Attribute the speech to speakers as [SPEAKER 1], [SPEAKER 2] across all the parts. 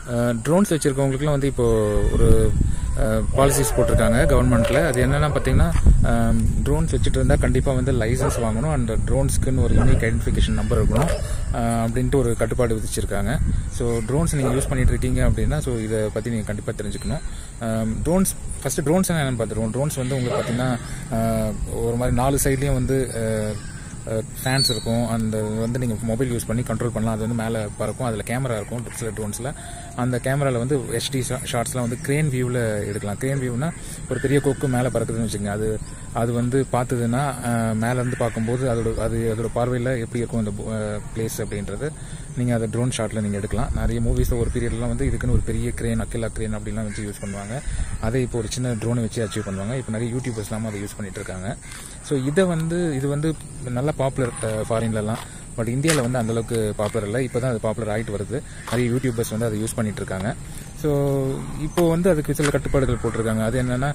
[SPEAKER 1] drones வச்சுருக்கவங்களுக்குலாம் வந்து இப்போது ஒரு பாலிசிஸ் போட்டிருக்காங்க கவர்மெண்ட்டில் அது என்னென்னா பார்த்தீங்கன்னா ட்ரோன்ஸ் வச்சுட்டு இருந்தால் கண்டிப்பாக வந்து லைசன்ஸ் வாங்கணும் அண்ட் ட்ரோன்ஸ்க்குன்னு ஒரு யூனிக் ஐடென்டிஃபிகேஷன் நம்பர் இருக்கணும் அஹ், அப்படின்ட்டு ஒரு கட்டுப்பாடு விதிச்சிருக்காங்க ஸோ ட்ரோன்ஸ் நீங்கள் யூஸ் பண்ணிட்டு இருக்கீங்க அப்படின்னா ஸோ இதை பற்றி நீங்கள் கண்டிப்பாக தெரிஞ்சுக்கணும் ட்ரோன்ஸ் ஃபஸ்ட்டு ட்ரோன்ஸ் என்னென்னு பார்த்துருவோம் ட்ரோன்ஸ் வந்து உங்களுக்கு பார்த்தீங்கன்னா அஹ், ஒரு மாதிரி நாலு சைட்லேயும் வந்து அஹ், ஃபேன்ஸ் இருக்கும் அந்த வந்து நீங்கள் மொபைல் யூஸ் பண்ணி கண்ட்ரோல் பண்ணலாம் அது வந்து மேலே பறக்கும் அதில் கேமரா இருக்கும் சில ட்ரோன்ஸில் அந்த கேமராவில் வந்து ஹெச்டி ஷார்ட்ஸ்லாம் வந்து கிரேன் வியூவில் எடுக்கலாம் கிரேன் வியூனா ஒரு பெரிய கொக்கு மேலே பறக்குதுன்னு வச்சுக்கோங்க அது அது வந்து பார்த்ததுன்னா மேலேருந்து பார்க்கும்போது அதோட அது அதோட பார்வையில் எப்படி இருக்கும் அந்த பிளேஸ் அப்படின்றது நீங்கள் அதை ட்ரோன் ஷாட்டில் நீங்கள் எடுக்கலாம் நிறைய மூவிஸில் ஒரு பீரியட்லாம் வந்து இதுக்குன்னு ஒரு பெரிய கிரேன் அக்கிலா கிரேன் அப்படிலாம் வச்சு யூஸ் பண்ணுவாங்க அதை இப்போ ஒரு சின்ன ட்ரோனை வச்சு அச்சீவ் பண்ணுவாங்க இப்போ நிறைய யூடியூபர்ஸ்லாம் அதை யூஸ் பண்ணிட்டு இருக்காங்க ஸோ இதை வந்து இது வந்து நல்லா பாப்புலர் ஃபாரின்லலாம் பட் இந்தியாவில் வந்து அந்தளவுக்கு பாப்புலர் இல்லை இப்போ தான் அது பாப்புலர் ஆகிட்டு வருது நிறைய யூடியூபர்ஸ் வந்து அதை யூஸ் பண்ணிட்டு இருக்காங்க ஸோ இப்போ வந்து அதுக்கு சில கட்டுப்பாடுகள் போட்டிருக்காங்க அது என்னன்னா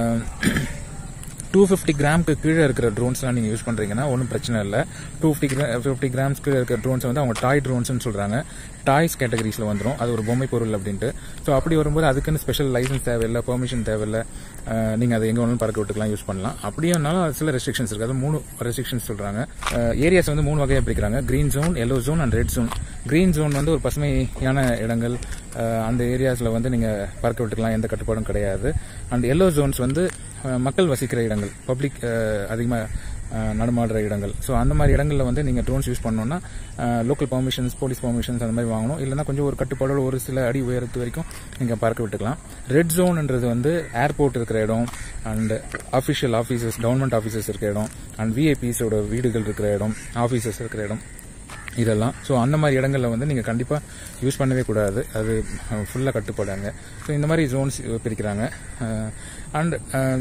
[SPEAKER 1] டூ ஃபிஃப்டி கிராமுக்கு கீழே இருக்கிற ட்ரோன்ஸ்லாம் நீங்கள் யூஸ் பண்ணுறீங்கன்னா ஒன்றும் பிரச்சனை இல்லை டூ ஃபிஃப்டி ஃபிஃப்டி கிராம்ஸ் கீழே இருக்கிற ட்ரோன்ஸ் வந்து அவங்க டாய் ட்ரோன்ஸ்னு சொல்கிறாங்க டாய்ஸ் கேட்டகரிஸில் வந்துடும் அது ஒரு பொம்மை பொருள் அப்படின்ட்டு ஸோ அப்படி வரும்போது அதுக்குன்னு ஸ்பெஷல் லைசன்ஸ் தேவையில்லை பெர்மிஷன் தேவையில்லை நீங்கள் அதை எங்கே வேணாலும் பறக்க விட்டுக்கலாம் யூஸ் பண்ணலாம் அப்படியேனாலும் அது சில ரெஸ்ட்ரிக்ஷன்ஸ் இருக்குது அது மூணு ரெஸ்ட்ரிக்ஷன்ஸ் சொல்கிறாங்க ஏரியாஸ் வந்து மூணு வகையாக பிரிக்கிறாங்க green zone yellow zone and red zone green zone வந்து ஒரு பசுமையான இடங்கள் அஹ், அந்த ஏரியாஸில் வந்து நீங்கள் பறக்க விட்டுக்கலாம் எந்த கட்டுப்பாடும் கிடையாது அண்ட் எல்லோ ஜோன்ஸ் வந்து அஹ், மக்கள் வசிக்கிற இடங்கள் பப்ளிக் அதிகமாக நடமாடுற இடங்கள் ஸோ அந்த மாதிரி இடங்களில் வந்து நீங்கள் ட்ரோன்ஸ் யூஸ் பண்ணோன்னா லோக்கல் பர்மிஷன்ஸ் போலீஸ் பர்மிஷன்ஸ் அந்த மாதிரி வாங்கணும் இல்லைன்னா கொஞ்சம் ஒரு கட்டுப்பாடோட ஒரு சில அடி உயரத்து வரைக்கும் நீங்கள் பறக்க விட்டுக்கலாம் ரெட் ஜோன்ன்றது வந்து ஏர்போர்ட் இருக்கிற இடம் and official offices government offices இருக்கிற இடம் அண்ட் விஐபிஸோட வீடுகள் இருக்கிற இடம் ஆஃபீஸஸ் இருக்கிற இடம் இதெல்லாம் ஸோ அந்த மாதிரி இடங்களில் வந்து நீங்கள் கண்டிப்பாக யூஸ் பண்ணவே கூடாது அது ஃபுல்லாக கட்டுப்பாடாங்க ஸோ இந்த மாதிரி ஜோன்ஸ் பிரிக்கிறாங்க அண்ட்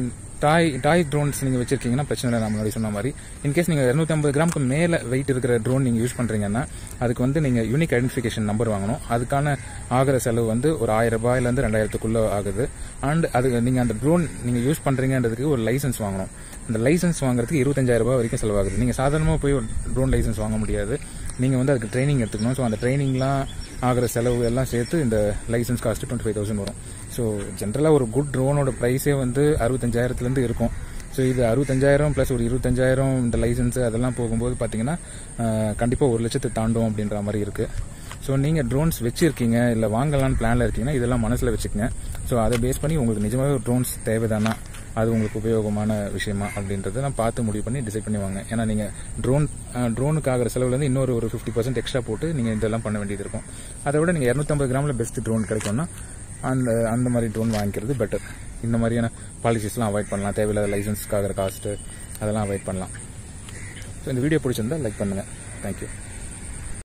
[SPEAKER 1] டாய் டாய் ட்ரோன்ஸ் நீங்கள் வச்சிருக்கீங்கன்னா பிரச்சனை இல்லை நான் முன்னாடி சொன்ன மாதிரி இன்கேஸ் நீங்கள் இரநூத்தம்பது கிராமுக்கு மேலே வெயிட் இருக்கிற ட்ரோன் நீங்கள் யூஸ் பண்ணுறீங்கன்னா அதுக்கு வந்து நீங்கள் யூனிக் ஐடென்டிஃபிகேஷன் நம்பர் வாங்கணும் அதுக்கான ஆகிற செலவு வந்து ஒரு ஆயிரம் ரூபாயிலேருந்து ரெண்டாயிரத்துக்குள்ளே ஆகுது அண்ட் அது நீங்கள் அந்த ட்ரோன் நீங்கள் யூஸ் பண்ணுறீங்கன்றதுக்கு ஒரு லைசன்ஸ் வாங்கணும் அந்த லைசன்ஸ் வாங்குறதுக்கு இருபத்தஞ்சாயிரம் ரூபாய் வரைக்கும் செலவாகுது நீங்கள் சாதாரணமாக போய் ஒரு ட்ரோன் லைசன்ஸ் வாங்க முடியாது நீங்கள் வந்து அதுக்கு ட்ரைனிங் எடுத்துக்கணும் ஸோ அந்த ட்ரைனிங்லாம் ஆகிற செலவு எல்லாம் சேர்த்து இந்த license cost twenty five thousand வரும் ஸோ ஜென்ரலாக ஒரு குட் ட்ரோனோட ப்ரைஸே வந்து அறுபத்தஞ்சாயிரத்துலேருந்து இருக்கும் ஸோ இது அறுபத்தஞ்சாயிரம் ப்ளஸ் ஒரு இருபத்தஞ்சாயிரம் இந்த லைசன்ஸ் அதெல்லாம் போகும்போது பார்த்தீங்கன்னா கண்டிப்பாக ஒரு லட்சத்தை தாண்டும் அப்படின்ற மாதிரி இருக்குது ஸோ நீங்கள் ட்ரோன்ஸ் வச்சிருக்கீங்க இல்லை வாங்கலாம்னு பிளானில் இருக்கீங்கன்னா இதெல்லாம் மனசில் வச்சுக்கோங்க ஸோ அதை பேஸ் பண்ணி உங்களுக்கு நிஜமாவே ட்ரோன்ஸ் தேவைதானா அது உங்களுக்கு உபயோகமான விஷயமா அப்படின்றத நான் பார்த்து முடிவு பண்ணி டிசைட் பண்ணி வாங்க ஏன்னா நீங்கள் ட்ரோன் ட்ரோனுக்கு ஆகிற செலவுலேருந்து இன்னொரு ஒரு ஃபிஃப்டி பர்சன்ட் எக்ஸ்ட்ரா போட்டு நீங்கள் இதெல்லாம் பண்ண வேண்டியது இருக்கும் அதை விட நீங்கள் இரநூத்தம்பது கிராமில் பெஸ்ட் ட்ரோன் கிடைக்கும்னா அந்த அந்த மாதிரி ட்ரோன் வாங்கிக்கிறது பெட்டர் இந்த மாதிரியான பாலிசிஸ்லாம் அவாய்ட் பண்ணலாம் தேவையில்லாத லைசன்ஸ்க்காகிற காஸ்ட்டு அதெல்லாம் அவாய்ட் பண்ணலாம் ஸோ இந்த வீடியோ பிடிச்சிருந்தா லைக் பண்ணுங்கள் தேங்க்யூ